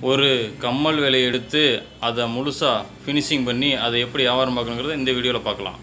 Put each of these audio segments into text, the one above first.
ஒரு கம்மல் வேலையை எடுத்து அதை முழுசாக ஃபினிஷிங் பண்ணி அதை எப்படி வியாபாரம் பார்க்கணுங்கிறத இந்த வீடியோவில் பார்க்கலாம்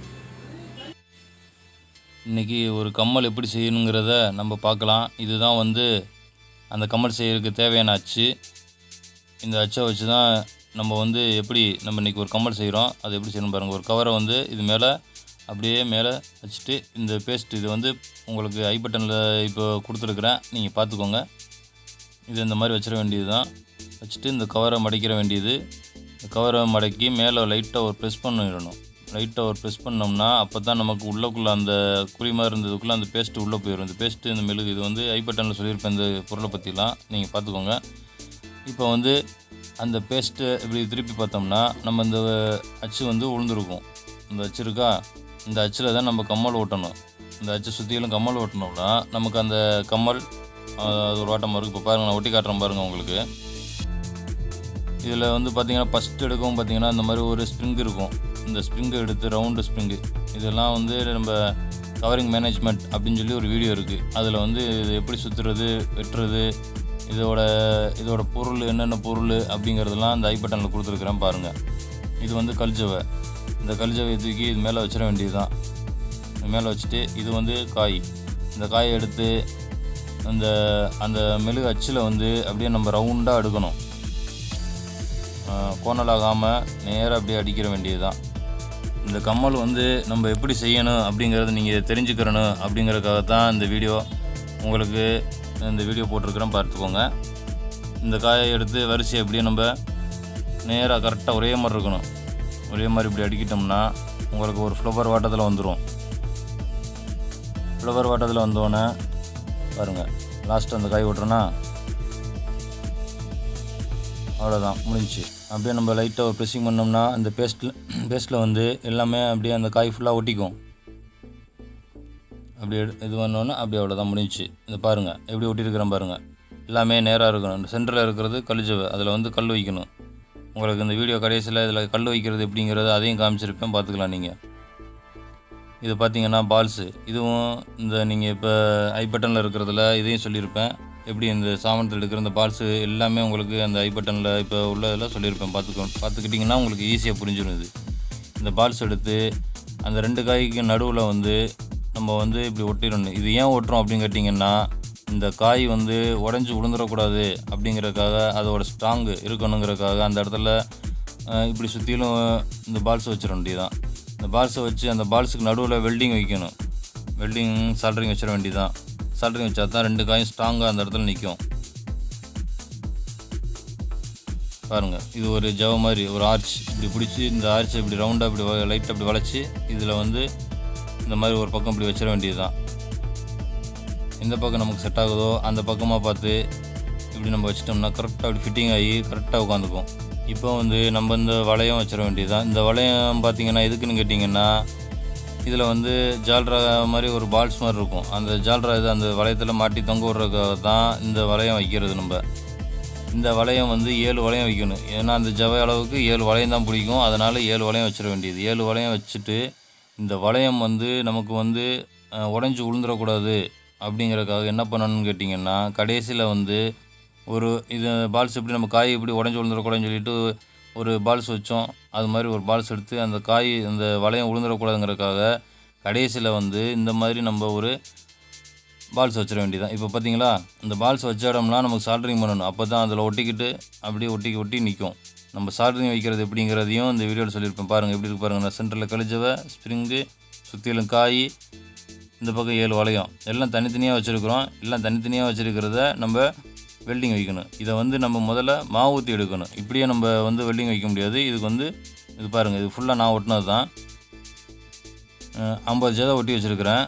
இன்றைக்கி ஒரு கம்மல் எப்படி செய்யணுங்கிறத நம்ம பார்க்கலாம் இதுதான் வந்து அந்த கம்மல் செய்யறதுக்கு தேவையான அச்சு இந்த அச்சை வச்சு தான் நம்ம வந்து எப்படி நம்ம இன்றைக்கி ஒரு கம்மல் செய்கிறோம் அது எப்படி செய்யணும் பாருங்கள் ஒரு கவரை வந்து இது மேலே அப்படியே மேலே வச்சுட்டு இந்த பேஸ்ட் இது வந்து உங்களுக்கு ஐ பட்டனில் இப்போ கொடுத்துருக்குறேன் நீங்கள் பார்த்துக்கோங்க இது இந்த மாதிரி வச்சிட வேண்டியது தான் வச்சுட்டு இந்த கவரை மடிக்கிற வேண்டியது இந்த கவரை மடக்கி மேலே லைட்டாக ஒரு ப்ரெஸ் பண்ணிடணும் லைட்டாக ஒரு ப்ரெஸ் பண்ணோம்னா அப்போ தான் நமக்கு உள்ளக்குள்ளே அந்த குழி மாதிரி இருந்ததுக்குள்ளே அந்த பேஸ்ட்டு உள்ளே போயிடும் இந்த பேஸ்ட்டு இந்த மெழுகு இது வந்து ஐ பட்டனில் சொல்லியிருப்பேன் இந்த பொருளை பற்றிலாம் நீங்கள் பார்த்துக்கோங்க இப்போ வந்து அந்த பேஸ்ட்டு இப்படி திருப்பி பார்த்தோம்னா நம்ம இந்த அச்சு வந்து உளுந்துருக்கும் இந்த அச்சு இருக்கா இந்த அச்சில் தான் நம்ம கம்மல் ஓட்டணும் இந்த அச்சு சுற்றிலும் கம்மல் ஓட்டணும்னா நமக்கு அந்த கம்மல் ஆஹ், அது ஒரு வாட்டம் இருக்குது இப்போ பாருங்கள் நான் ஒட்டி காட்டுறேன் பாருங்கள் உங்களுக்கு இதில் வந்து பார்த்தீங்கன்னா ஃபஸ்ட் எடுக்கவும் பார்த்தீங்கன்னா இந்த மாதிரி ஒரு ஸ்ப்ரிங் இருக்கும் இந்த ஸ்ப்ரிங்கை எடுத்து ரவுண்டு ஸ்ப்ரிங்கு இதெல்லாம் வந்து நம்ம கவரிங் மேனேஜ்மெண்ட் அப்படின்னு சொல்லி ஒரு வீடியோ இருக்குது அதில் வந்து இது எப்படி சுற்றுறது வெட்டுறது இதோட இதோட பொருள் என்னென்ன பொருள் அப்படிங்கிறதெல்லாம் அந்த ஐ பட்டனில் கொடுத்துருக்குறேன் பாருங்கள் இது வந்து கல்ஜவை இந்த கல்ஜவை தூக்கி இது மேலே வச்சிட வேண்டியது தான் மேலே வச்சுட்டு இது வந்து காய் இந்த காயை எடுத்து அந்த அந்த மெழுகு அச்சில் வந்து அப்படியே நம்ம ரவுண்டாக எடுக்கணும் கோணலாகாமல் நேராக அப்படியே அடிக்கிற வேண்டியது தான் இந்த கம்மல் வந்து நம்ம எப்படி செய்யணும் அப்படிங்கிறத நீங்கள் தெரிஞ்சுக்கிறணும் அப்படிங்கிறதுக்காக தான் இந்த வீடியோ உங்களுக்கு இந்த வீடியோ போட்டிருக்கிறேன் பார்த்துக்கோங்க இந்த காயை எடுத்து வரிசை அப்படியே நம்ம நேராக கரெக்டாக ஒரே மாதிரி இருக்கணும் ஒரே மாதிரி இப்படி அடிக்கிட்டோம்னா உங்களுக்கு ஒரு ஃப்ளவர் வாட்டத்தில் வந்துடும் ஃப்ளவர் வாட்டத்தில் வந்தோடனே பாருங்கள் லாஸ்ட்டு அந்த காய் விட்றோன்னா அவ்வளோதான் முடிஞ்சுச்சு அப்படியே நம்ம லைட்டாக ஒரு ப்ரெஸ்ஸிங் பண்ணோம்னா அந்த பேஸ்ட்டில் பேஸ்ட்டில் வந்து எல்லாமே அப்படியே அந்த காய் ஃபுல்லாக ஒட்டிக்கும் அப்படி எடு இது பண்ணோன்னே அப்படியே அவ்வளோதான் முடிஞ்சுச்சு இந்த பாருங்கள் எப்படி ஒட்டியிருக்கிறேன் பாருங்கள் எல்லாமே நேராக இருக்கணும் இந்த சென்டரில் இருக்கிறது கல்ஜவை அதில் வந்து கல் வைக்கணும் உங்களுக்கு இந்த வீடியோ கடைசியில் இதில் கல் வைக்கிறது எப்படிங்கிறது அதையும் காமிச்சிருப்பேன் பார்த்துக்கலாம் நீங்கள் இது பார்த்தீங்கன்னா பால்ஸு இதுவும் இந்த நீங்கள் இப்போ ஐ பட்டனில் இருக்கிறதுல இதையும் சொல்லியிருப்பேன் எப்படி இந்த சாமனத்தில் எடுக்கிற இந்த பால்ஸு எல்லாமே உங்களுக்கு அந்த ஐ பட்டனில் இப்போ உள்ளதில் சொல்லியிருப்பேன் பார்த்துக்கோ பார்த்துக்கிட்டிங்கன்னா உங்களுக்கு ஈஸியாக புரிஞ்சிடும் இது இந்த பால்ஸ் எடுத்து அந்த ரெண்டு காய்க்கு நடுவில் வந்து நம்ம வந்து இப்படி ஒட்டிடணும் இது ஏன் ஒட்டுறோம் அப்படின்னு கேட்டிங்கன்னா இந்த காய் வந்து உடஞ்சி விழுந்துடக்கூடாது அப்படிங்கிறதுக்காக அதோட ஸ்ட்ராங்கு இருக்கணுங்கிறதுக்காக அந்த இடத்துல அஹ், இப்படி சுற்றிலும் இந்த பால்ஸ் வச்சிட வேண்டியதுதான் இந்த பால்ஸை வச்சு அந்த பால்ஸுக்கு நடுவில் வெல்டிங் வைக்கணும் வெல்டிங் சால்ட்ரிங் வச்சிட வேண்டியதுதான் சால்ட்ரிங் வச்சா தான் ரெண்டு காயும் ஸ்ட்ராங்காக அந்த இடத்துல நிற்கும் பாருங்கள் இது ஒரு ஜவ மாதிரி ஒரு ஆர்ச் இப்படி பிடிச்சி இந்த ஆர்ச் இப்படி ரவுண்டாக இப்படி லைட்டாக இப்படி வளைச்சி இதில் வந்து இந்த மாதிரி ஒரு பக்கம் இப்படி வச்சிட வேண்டியது தான் எந்த பக்கம் நமக்கு செட் ஆகுதோ அந்த பக்கமாக பார்த்து இப்படி நம்ம வச்சிட்டோம்னா கரெக்டாக அப்படி ஃபிட்டிங் ஆகி கரெக்டாக உட்காந்துக்கும் இப்போ வந்து நம்ம இந்த வளையம் வச்சிட வேண்டியது தான் இந்த வளையம் பார்த்தீங்கன்னா எதுக்குன்னு கேட்டிங்கன்னா இதில் வந்து ஜால்ரா மாதிரி ஒரு பால்ஸ் மாதிரி இருக்கும் அந்த ஜால்ரா இது அந்த வளையத்தில் மாட்டி தொங்க விட்றதுக்காக தான் இந்த வளையம் வைக்கிறது நம்ம இந்த வளையம் வந்து ஏழு வளையம் வைக்கணும் ஏன்னா அந்த ஜவை அளவுக்கு ஏழு வளையம் தான் பிடிக்கும் அதனால் ஏழு வளையம் வச்சிட வேண்டியது ஏழு வளையம் வச்சுட்டு இந்த வளையம் வந்து நமக்கு வந்து அஹ், உடைஞ்சு விழுந்துடக்கூடாது அப்படிங்கிறதுக்காக என்ன பண்ணணும்னு கேட்டிங்கன்னா கடைசியில் வந்து ஒரு இது பால்ஸ் எப்படி நம்ம காய் எப்படி உடஞ்சி விழுந்துடக்கூடாதுன்னு சொல்லிட்டு ஒரு பால்ஸ் வச்சோம் அது மாதிரி ஒரு பால்ஸ் எடுத்து அந்த காய் அந்த வளையம் விழுந்துடக்கூடாதுங்கிறதுக்காக கடைசியில் வந்து இந்த மாதிரி நம்ம ஒரு பால்ஸ் வச்சிட வேண்டியதான் இப்போ பார்த்தீங்களா இந்த பால்ஸ் வச்ச இடம்னா நமக்கு சால்ட்ரிங் பண்ணணும் அப்போ தான் அதில் ஒட்டிக்கிட்டு அப்படியே ஒட்டி ஒட்டி நிற்கும் நம்ம சால்ட்ரிங் வைக்கிறது எப்படிங்கிறதையும் இந்த வீடியோவில் சொல்லியிருப்பேன் பாருங்கள் எப்படி இருக்கு பாருங்கள் நான் சென்டரில் கழிச்சவை ஸ்ப்ரிங்கு சுற்றிலும் காய் இந்த பக்கம் ஏழு வளையம் எல்லாம் தனித்தனியாக வச்சுருக்குறோம் எல்லாம் தனித்தனியாக வச்சுருக்கிறத நம்ம வெல்டிங் வைக்கணும் இதை வந்து நம்ம முதல்ல மாவு ஊற்றி எடுக்கணும் இப்படியே நம்ம வந்து வெல்டிங் வைக்க முடியாது இதுக்கு வந்து இது பாருங்கள் இது ஃபுல்லாக நான் ஒட்டினது தான் ஐம்பது ஜதை ஒட்டி வச்சுருக்கிறேன்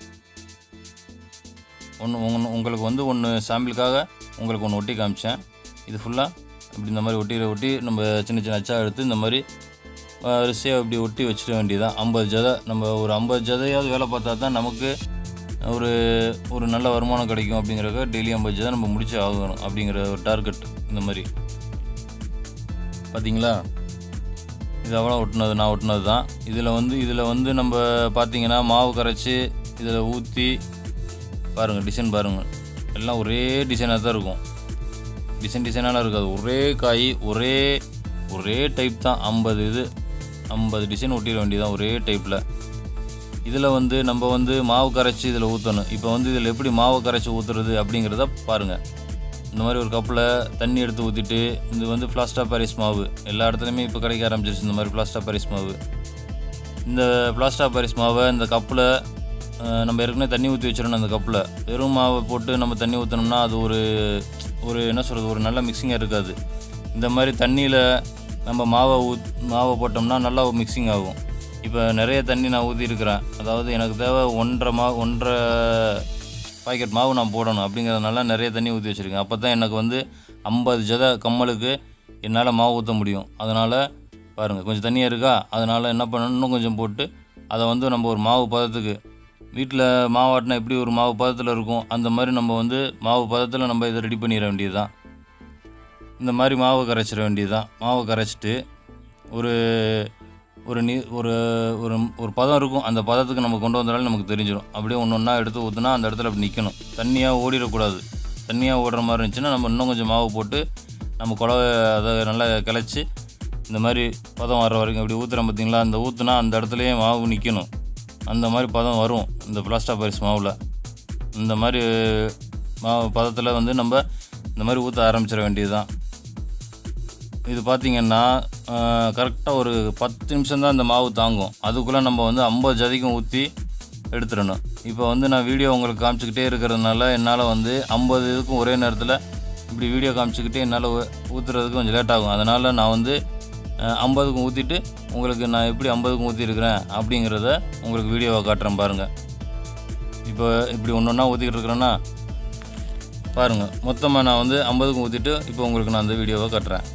ஒன்று ஒன்று உங்களுக்கு வந்து ஒன்று சாம்பிளுக்காக உங்களுக்கு ஒன்று ஒட்டி காமிச்சேன் இது ஃபுல்லாக இப்படி இந்த மாதிரி ஒட்டி ஒட்டி நம்ம சின்ன சின்ன அச்சா எடுத்து இந்த மாதிரி வரிசையாக இப்படி ஒட்டி வச்சிட வேண்டியதான் ஐம்பது ஜதை நம்ம ஒரு ஐம்பது ஜதையாவது வேலை பார்த்தா தான் நமக்கு ஒரு ஒரு நல்ல வருமானம் கிடைக்கும் அப்படிங்கிறக்க டெய்லி ஐம்பது ஜதை நம்ம முடிச்சு ஆகணும் அப்படிங்கிற ஒரு டார்கெட் இந்த மாதிரி பார்த்தீங்களா இது அவ்வளோ ஒட்டினது நான் ஒட்டினது தான் இதில் வந்து இதில் வந்து நம்ம பார்த்தீங்கன்னா மாவு கரைச்சி இதில் ஊற்றி பாருங்கள் டிசைன் பாருங்கள் எல்லாம் ஒரே டிசைனாக தான் இருக்கும் டிசைன் டிசைனாலாம் இருக்காது ஒரே காய் ஒரே ஒரே டைப் தான் ஐம்பது இது ஐம்பது டிசைன் ஒட்டிட வேண்டியதான் ஒரே டைப்பில் இதில் வந்து நம்ம வந்து மாவு கரைச்சி இதில் ஊற்றணும் இப்போ வந்து இதில் எப்படி மாவு கரைச்சி ஊற்றுறது அப்படிங்கிறத பாருங்கள் இந்த மாதிரி ஒரு கப்பில் தண்ணி எடுத்து ஊற்றிட்டு இது வந்து பிளாஸ்டா பாரிஸ் மாவு எல்லா இடத்துலையுமே இப்போ கிடைக்க ஆரம்பிச்சிருச்சு இந்த மாதிரி பிளாஸ்டா பாரிஸ் மாவு இந்த பிளாஸ்டா பாரிஸ் மாவை இந்த கப்பில் நம்ம ஏற்கனவே தண்ணி ஊற்றி வச்சிடணும் அந்த கப்பில் வெறும் மாவை போட்டு நம்ம தண்ணி ஊற்றினோம்னா அது ஒரு ஒரு என்ன சொல்கிறது ஒரு நல்ல மிக்சிங்காக இருக்காது இந்த மாதிரி தண்ணியில் நம்ம மாவை ஊத் மாவை போட்டோம்னா நல்லா மிக்சிங் ஆகும் இப்போ நிறைய தண்ணி நான் ஊற்றிருக்கிறேன் அதாவது எனக்கு தேவை ஒன்றரை மா ஒன்றரை பாக்கெட் மாவு நான் போடணும் அப்படிங்கிறதுனால நிறைய தண்ணி ஊற்றி வச்சுருக்கேன் அப்போ தான் எனக்கு வந்து ஐம்பது ஜத கம்மலுக்கு என்னால் மாவு ஊற்ற முடியும் அதனால் பாருங்கள் கொஞ்சம் தண்ணியாக இருக்கா அதனால் என்ன பண்ணணும் இன்னும் கொஞ்சம் போட்டு அதை வந்து நம்ம ஒரு மாவு பதத்துக்கு வீட்டில் மாவாட்டினா எப்படி ஒரு மாவு பதத்தில் இருக்கும் அந்த மாதிரி நம்ம வந்து மாவு பதத்தில் நம்ம இதை ரெடி பண்ணிட வேண்டியது தான் இந்த மாதிரி மாவு கரைச்சிட வேண்டியது தான் மாவு கரைச்சிட்டு ஒரு ஒரு நீ ஒரு ஒரு ஒரு பதம் இருக்கும் அந்த பதத்துக்கு நம்ம கொண்டு வந்தாலும் நமக்கு தெரிஞ்சிடும் அப்படியே ஒன்று ஒன்றா எடுத்து ஊற்றினா அந்த இடத்துல அப்படி நிற்கணும் தண்ணியாக ஓடிடக்கூடாது தண்ணியாக ஓடுற மாதிரி இருந்துச்சுன்னா நம்ம இன்னும் கொஞ்சம் மாவு போட்டு நம்ம குழவை அதை நல்லா கிளச்சி இந்த மாதிரி பதம் வர்ற வரைக்கும் இப்படி ஊற்றுறோம் பார்த்தீங்களா அந்த ஊற்றுனா அந்த இடத்துலையே மாவு நிற்கணும் அந்த மாதிரி பதம் வரும் இந்த பிளாஸ்டா பாரிஸ் மாவில் இந்த மாதிரி மாவு பதத்தில் வந்து நம்ம இந்த மாதிரி ஊற்ற ஆரம்பிச்சிட வேண்டியது தான் இது பார்த்திங்கன்னா கரெக்டாக ஒரு பத்து நிமிஷம் தான் இந்த மாவு தாங்கும் அதுக்குள்ளே நம்ம வந்து ஐம்பது ஜதிக்கும் ஊற்றி எடுத்துடணும் இப்போ வந்து நான் வீடியோ உங்களுக்கு காமிச்சிக்கிட்டே இருக்கிறதுனால என்னால் வந்து ஐம்பது இதுக்கும் ஒரே நேரத்தில் இப்படி வீடியோ காமிச்சிக்கிட்டே என்னால் ஊற்றுறதுக்கு கொஞ்சம் லேட் ஆகும் அதனால் நான் வந்து ஐம்பதுக்கும் ஊற்றிட்டு உங்களுக்கு நான் எப்படி ஐம்பதுக்கும் ஊற்றிருக்கிறேன் அப்படிங்கிறத உங்களுக்கு வீடியோவை காட்டுறேன் பாருங்கள் இப்போ இப்படி ஒன்று ஒன்றா ஊற்றிக்கிட்டு இருக்கிறேன்னா பாருங்கள் மொத்தமாக நான் வந்து ஐம்பதுக்கும் ஊற்றிட்டு இப்போ உங்களுக்கு நான் அந்த வீடியோவை காட்டுறேன்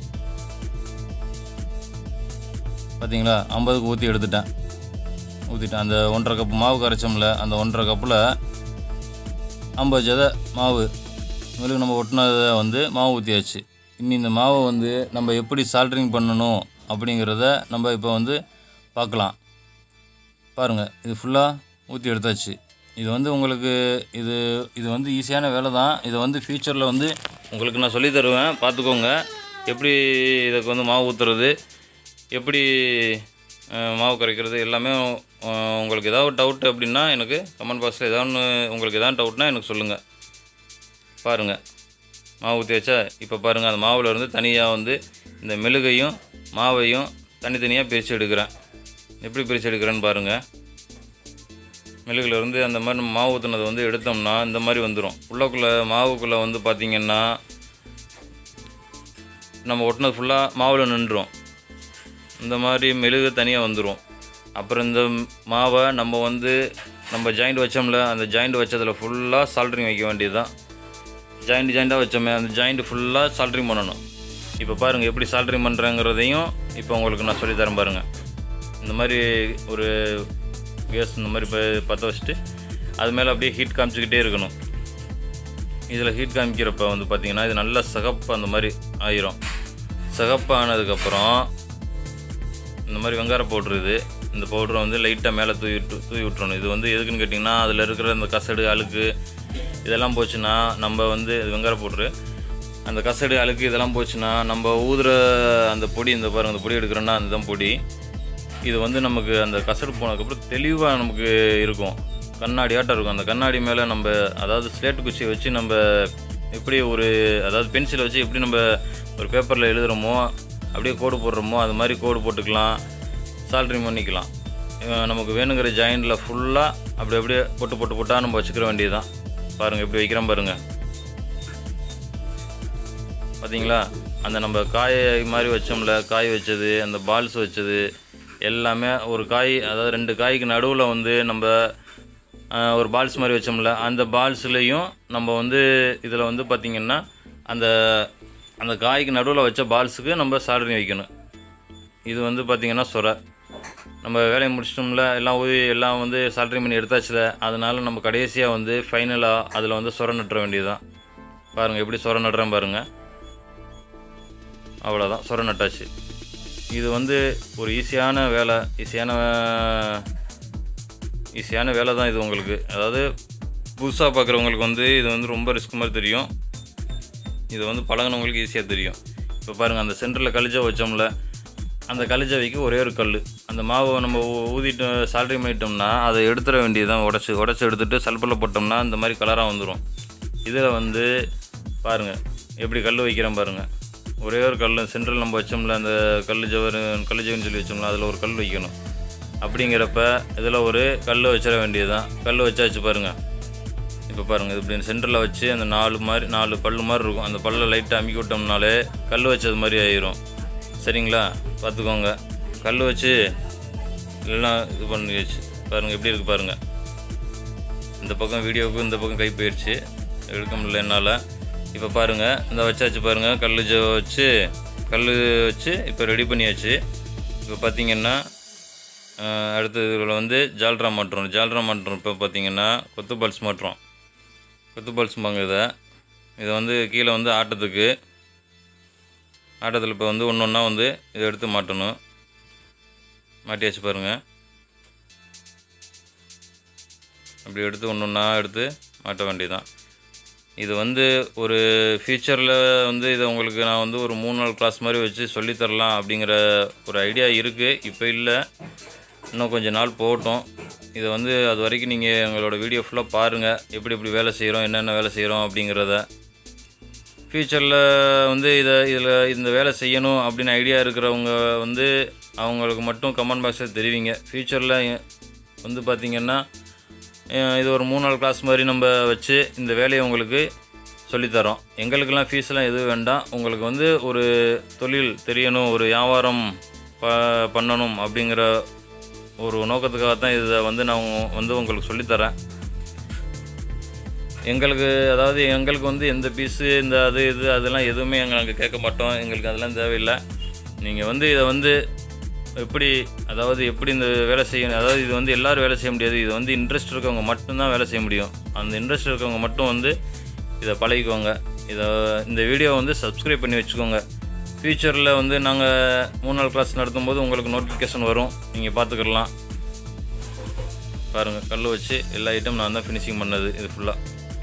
பார்த்தீங்களா ஐம்பதுக்கு ஊற்றி எடுத்துட்டேன் ஊற்றிட்டேன் அந்த ஒன்றரை கப்பு மாவு கரைச்சோம்ல அந்த ஒன்றரை கப்பில் ஐம்பது ஜத மாவு மெழுகு நம்ம ஒட்டினதை வந்து மாவு ஊற்றியாச்சு இனி இந்த மாவை வந்து நம்ம எப்படி சால்ட்ரிங் பண்ணணும் அப்படிங்கிறத நம்ம இப்போ வந்து பார்க்கலாம் பாருங்கள் இது ஃபுல்லாக ஊற்றி எடுத்தாச்சு இது வந்து உங்களுக்கு இது இது வந்து ஈஸியான வேலை தான் இதை வந்து ஃப்யூச்சரில் வந்து உங்களுக்கு நான் சொல்லி தருவேன் பார்த்துக்கோங்க எப்படி இதுக்கு வந்து மாவு ஊற்றுறது எப்படி அஹ், மாவு கரைக்கிறது எல்லாமே அஹ், உங்களுக்கு ஏதாவது டவுட் அப்படின்னா எனக்கு கமெண்ட் பாக்ஸில் ஏதாவது ஒன்று உங்களுக்கு ஏதாவது டவுட்னா எனக்கு சொல்லுங்கள் பாருங்கள் மாவு ஊற்றி வச்சா இப்போ பாருங்கள் அந்த மாவில் இருந்து தனியாக வந்து இந்த மெழுகையும் மாவையும் தனித்தனியாக பிரித்து எடுக்கிறேன் எப்படி பிரித்து எடுக்கிறேன்னு பாருங்கள் மெழுகுல இருந்து அந்த மாதிரி நம்ம மாவு ஊற்றுனது வந்து எடுத்தோம்னா இந்த மாதிரி வந்துடும் உள்ளக்குள்ளே மாவுக்குள்ளே வந்து பார்த்திங்கன்னா நம்ம ஒட்டினது ஃபுல்லாக மாவில் நின்றுடும் இந்த மாதிரி மெழுகு தனியாக வந்துடும் அப்புறம் இந்த மாவை நம்ம வந்து நம்ம ஜாயிண்ட் வச்சோம்ல அந்த ஜாயிண்ட் வச்சதில் ஃபுல்லாக சால்ட்ரிங் வைக்க வேண்டியது தான் ஜாயிண்ட் ஜாயிண்ட்டாக வச்சோமே அந்த ஜாயிண்ட் ஃபுல்லாக சால்ட்ரிங் பண்ணணும் இப்போ பாருங்கள் எப்படி சால்ட்ரிங் பண்ணுறேங்கிறதையும் இப்போ உங்களுக்கு நான் சொல்லித் தரேன் பாருங்கள் இந்த மாதிரி ஒரு கேஸ் இந்த மாதிரி ப- பற்ற வச்சுட்டு அது மேலே அப்படியே ஹீட் காமிச்சிக்கிட்டே இருக்கணும் இதில் ஹீட் காமிக்கிறப்ப வந்து பார்த்திங்கன்னா இது நல்லா சிகப்பு அந்த மாதிரி ஆயிரும் சிகப்பு ஆனதுக்கப்புறம் இந்த மாதிரி வெங்கார பவுட்ரு இது இந்த பவுடரை வந்து லைட்டாக மேலே தூவி விட்டு தூவி விட்டுறணும் இது வந்து எதுக்குன்னு கேட்டிங்கன்னா அதில் இருக்கிற இந்த கசடு அழுக்கு இதெல்லாம் போச்சுன்னா நம்ம வந்து இது வெங்கார பவுட்ரு அந்த கசடு அழுக்கு இதெல்லாம் போச்சுன்னா நம்ம ஊதுற அந்த பொடி இந்த பாருங்க அந்த பொடி எடுக்கிறோன்னா அந்த தான் பொடி இது வந்து நமக்கு அந்த கசடு போனதுக்கப்புறம் தெளிவாக நமக்கு இருக்கும் கண்ணாடி ஆட்டம் இருக்கும் அந்த கண்ணாடி மேலே நம்ம அதாவது ஸ்லேட்டு குச்சியை வச்சு நம்ம எப்படி ஒரு அதாவது பென்சிலை வச்சு எப்படி நம்ம ஒரு பேப்பரில் எழுதுகிறோமோ அப்படியே கோடு போடுறோமோ அது மாதிரி கோடு போட்டுக்கலாம் சால்ட்ரிங் பண்ணிக்கலாம் அஹ் நமக்கு வேணுங்கிற ஜாயிண்டில் ஃபுல்லாக அப்படி அப்படியே போட்டு போட்டு போட்டால் நம்ம வச்சுக்கிற வேண்டியது தான் பாருங்கள் எப்படி வைக்கிறோம் பாருங்கள் பார்த்தீங்களா அந்த நம்ம காய் மாதிரி வச்சோம்ல காய் வச்சது அந்த பால்ஸ் வச்சது எல்லாமே ஒரு காய் அதாவது ரெண்டு காய்க்கு நடுவில் வந்து நம்ம ஆஹ், ஒரு பால்ஸ் மாதிரி வச்சோம்ல அந்த பால்ஸ்லேயும் நம்ம வந்து இதில் வந்து பார்த்திங்கன்னா அந்த அந்த காய்க்கு நடுவில் வச்ச பால்ஸுக்கு நம்ம சால்ட்ரிங் வைக்கணும் இது வந்து பார்த்திங்கன்னா சொரை நம்ம வேலையை முடிச்சிட்டோம்ல எல்லாம் ஊதி எல்லாம் வந்து சால்ட்ரிங் பண்ணி எடுத்தாச்சுல அதனால நம்ம கடைசியாக வந்து ஃபைனலாக அதில் வந்து சொரை நட்டுற வேண்டியதுதான் பாருங்கள் எப்படி சொரை நடுறேன் பாருங்கள் அவ்வளோதான் சொர நட்டாச்சு இது வந்து ஒரு ஈஸியான வேலை ஈஸியான ஈஸியான வேலை தான் இது உங்களுக்கு அதாவது புதுசாக பார்க்குறவங்களுக்கு வந்து இது வந்து ரொம்ப ரிஸ்க் மாதிரி தெரியும் இது வந்து பழகினவங்களுக்கு ஈஸியாக தெரியும் இப்போ பாருங்கள் அந்த சென்டரில் கழிச்சா வச்சோம்ல அந்த கழிச்சவைக்கு ஒரே ஒரு கல் அந்த மாவை நம்ம ஊ- ஊதிட்டு சால்ட்ரி பண்ணிட்டோம்னா அதை எடுத்துட வேண்டியதுதான் உடச்சி உடச்சி எடுத்துட்டு சல்பரில் போட்டோம்னா இந்த மாதிரி கலராக வந்துடும் இதில் வந்து பாருங்கள் எப்படி கல் வைக்கிறேன் பாருங்கள் ஒரே ஒரு கல் சென்ட்ரல் நம்ம வச்சோம்ல அந்த கல் ஜவர் கல் ஜவர்னு சொல்லி வச்சோம்ல அதில் ஒரு கல் வைக்கணும் அப்படிங்கிறப்ப இதில் ஒரு கல் வச்சிட வேண்டியதுதான் கல் வச்சாச்சு பாருங்கள் இப்போ பாருங்கள் இது இப்படி சென்டரில் வச்சு அந்த நாலு மாதிரி நாலு பல்லு மாதிரி இருக்கும் அந்த பல்லை லைட்டாக அமுக்கி விட்டோம்னாலே கல் வச்சது மாதிரி ஆயிரும் சரிங்களா பார்த்துக்கோங்க கல் வச்சு எல்லாம் இது பண்ணியாச்சு பாருங்கள் எப்படி இருக்குது பாருங்கள் இந்த பக்கம் வீடியோவுக்கு இந்த பக்கம் கை போயிடுச்சு எடுக்க முடியல என்னால் இப்போ பாருங்கள் இந்த வச்சாச்சு பாருங்கள் கல் ஜ வச்சு கல் வச்சு இப்போ ரெடி பண்ணியாச்சு இப்போ பார்த்தீங்கன்னா அஹ், அடுத்து இதில் வந்து ஜால்ரா மாட்டுறோம் ஜால்ரா மாட்டுறோம் இப்போ பார்த்தீங்கன்னா கொத்து பல்ஸ் மாட்டுறோம் கொத்து பல்ஸ்பாங்க இதை இதை வந்து கீழே வந்து ஆட்டத்துக்கு ஆட்டத்தில் இப்போ வந்து ஒன்று ஒன்றா வந்து இதை எடுத்து மாட்டணும் மாட்டியாச்சு பாருங்கள் அப்படி எடுத்து ஒன்று ஒன்றா எடுத்து மாட்ட வேண்டியதுதான் இது வந்து ஒரு ஃப்யூச்சரில் வந்து இதை உங்களுக்கு நான் வந்து ஒரு மூணு நாள் கிளாஸ் மாதிரி வச்சு சொல்லித் தரலாம் அப்படிங்கிற ஒரு ஐடியா இருக்குது இப்போ இல்லை இன்னும் கொஞ்சம் நாள் போகட்டும் இதை வந்து அது வரைக்கும் நீங்கள் எங்களோட வீடியோ ஃபுல்லாக பாருங்கள் எப்படி எப்படி வேலை செய்கிறோம் என்னென்ன வேலை செய்கிறோம் அப்படிங்கிறத ஃப்யூச்சரில் வந்து இதை இதில் இந்த வேலை செய்யணும் அப்படின்னு ஐடியா இருக்கிறவங்க வந்து அவங்களுக்கு மட்டும் கமெண்ட் பாக்ஸில் தெரிவிங்க ஃப்யூச்சரில் வந்து பார்த்திங்கன்னா அஹ் இது ஒரு மூணு நாள் கிளாஸ் மாதிரி நம்ம வச்சு இந்த வேலையை உங்களுக்கு சொல்லித்தரோம் எங்களுக்கெல்லாம் ஃபீஸ்லாம் எதுவும் வேண்டாம் உங்களுக்கு வந்து ஒரு தொழில் தெரியணும் ஒரு வியாபாரம் ப பண்ணணும் அப்படிங்கிற ஒரு நோக்கத்துக்காக தான் இதை வந்து நான் உங்க- வந்து உங்களுக்கு சொல்லித்தரேன் எங்களுக்கு அதாவது எங்களுக்கு வந்து எந்த பீஸு இந்த அது இது அதெல்லாம் எதுவுமே எங்களுக்கு கேட்க மாட்டோம் எங்களுக்கு அதெல்லாம் தேவையில்லை நீங்கள் வந்து இதை வந்து எப்படி அதாவது எப்படி இந்த வேலை செய்யணும் அதாவது இது வந்து எல்லாரும் வேலை செய்ய முடியாது இது வந்து இன்ட்ரெஸ்ட் இருக்கவங்க மட்டும்தான் வேலை செய்ய முடியும் அந்த இன்ட்ரெஸ்ட் இருக்கவங்க மட்டும் வந்து இதை பழகிக்கோங்க இதை இந்த வீடியோ வந்து சப்ஸ்கிரைப் பண்ணி வச்சுக்கோங்க ஃப்யூச்சரில் வந்து நாங்கள் மூணு நாள் கிளாஸ் நடத்தும்போது உங்களுக்கு நோட்டிஃபிகேஷன் வரும் நீங்கள் பார்த்துக்கலாம் பாருங்கள் கல் வச்சு எல்லா ஐட்டம் நான் தான் ஃபினிஷிங் பண்ணது இது ஃபுல்லாக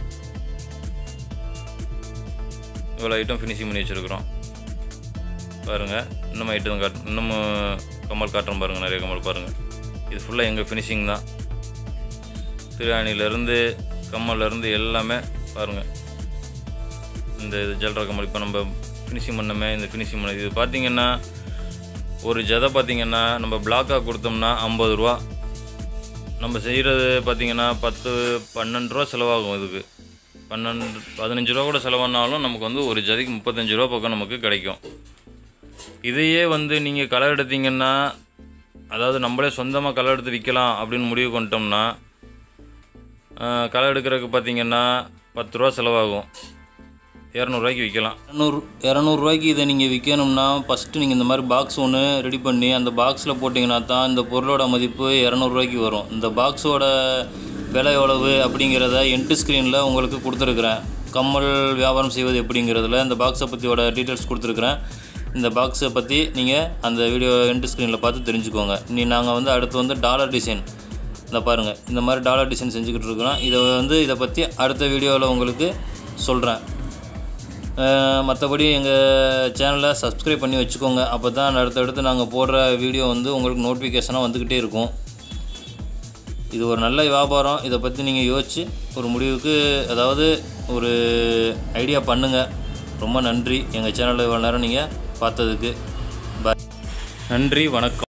இவ்வளோ ஐட்டம் ஃபினிஷிங் பண்ணி வச்சுருக்குறோம் பாருங்கள் இன்னும் ஐட்டம் காட்டு இன்னமும் கமல் காட்டுறோம் பாருங்கள் நிறைய கமல் பாருங்கள் இது ஃபுல்லாக எங்கள் ஃபினிஷிங் தான் திருவாணிலேருந்து கம்மல்லேருந்து எல்லாமே பாருங்கள் இந்த இது ஜல்ரா கமல் இப்போ நம்ம ஃபினிஷிங் பண்ணமே இந்த ஃபினிஷிங் பண்ண இது பார்த்தீங்கன்னா ஒரு ஜதை பார்த்தீங்கன்னா நம்ம பிளாக்காக கொடுத்தோம்னா ஐம்பது ரூபா நம்ம செய்கிறது பார்த்தீங்கன்னா பத்து பன்னெண்டு ரூபா செலவாகும் இதுக்கு பன்னெண்டு பதினஞ்சு ரூபா கூட செலவானாலும் நமக்கு வந்து ஒரு ஜதிக்கு முப்பத்தஞ்சு ரூபா பக்கம் நமக்கு கிடைக்கும் இதையே வந்து நீங்கள் களை எடுத்தீங்கன்னா அதாவது நம்மளே சொந்தமாக களை எடுத்து விற்கலாம் அப்படின்னு முடிவு பண்ணிட்டோம்னா ஆஹ், களை எடுக்கிறதுக்கு பார்த்தீங்கன்னா பத்து ரூபா செலவாகும் இரநூறுவாய்க்கு விற்கலாம் இரநூறு இரநூறுவாய்க்கு இதை நீங்கள் விற்கணும்னா ஃபஸ்ட்டு நீங்கள் இந்த மாதிரி பாக்ஸ் ஒன்று ரெடி பண்ணி அந்த பாக்ஸில் போட்டிங்கன்னா தான் இந்த பொருளோட மதிப்பு இரநூறுவாய்க்கு வரும் இந்த பாக்ஸோட விலை எவ்வளவு அப்படிங்கிறத என்ட்டு ஸ்க்ரீனில் உங்களுக்கு கொடுத்துருக்குறேன் கம்மல் வியாபாரம் செய்வது எப்படிங்கிறதுல இந்த பாக்ஸை பற்றியோட டீட்டெயில்ஸ் கொடுத்துருக்குறேன் இந்த பாக்ஸை பற்றி நீங்கள் அந்த வீடியோ என்ட்டு ஸ்க்ரீனில் பார்த்து தெரிஞ்சுக்கோங்க நீ நாங்கள் வந்து அடுத்து வந்து டாலர் டிசைன் இந்த பாருங்கள் இந்த மாதிரி டாலர் டிசைன் செஞ்சுக்கிட்டு இருக்கிறோம் இதை வந்து இதை பற்றி அடுத்த வீடியோவில் உங்களுக்கு சொல்கிறேன் மற்றபடி எங்கள் சேனலை சப்ஸ்கிரைப் பண்ணி வச்சுக்கோங்க அப்போ தான் அடுத்தடுத்து நாங்கள் போடுற வீடியோ வந்து உங்களுக்கு நோட்டிஃபிகேஷனாக வந்துக்கிட்டே இருக்கும் இது ஒரு நல்ல வியாபாரம் இதை பற்றி நீங்கள் யோசித்து ஒரு முடிவுக்கு அதாவது ஒரு ஐடியா பண்ணுங்கள் ரொம்ப நன்றி எங்கள் சேனலை இவ்வளோ நேரம் நீங்கள் பார்த்ததுக்கு பாய் நன்றி வணக்கம்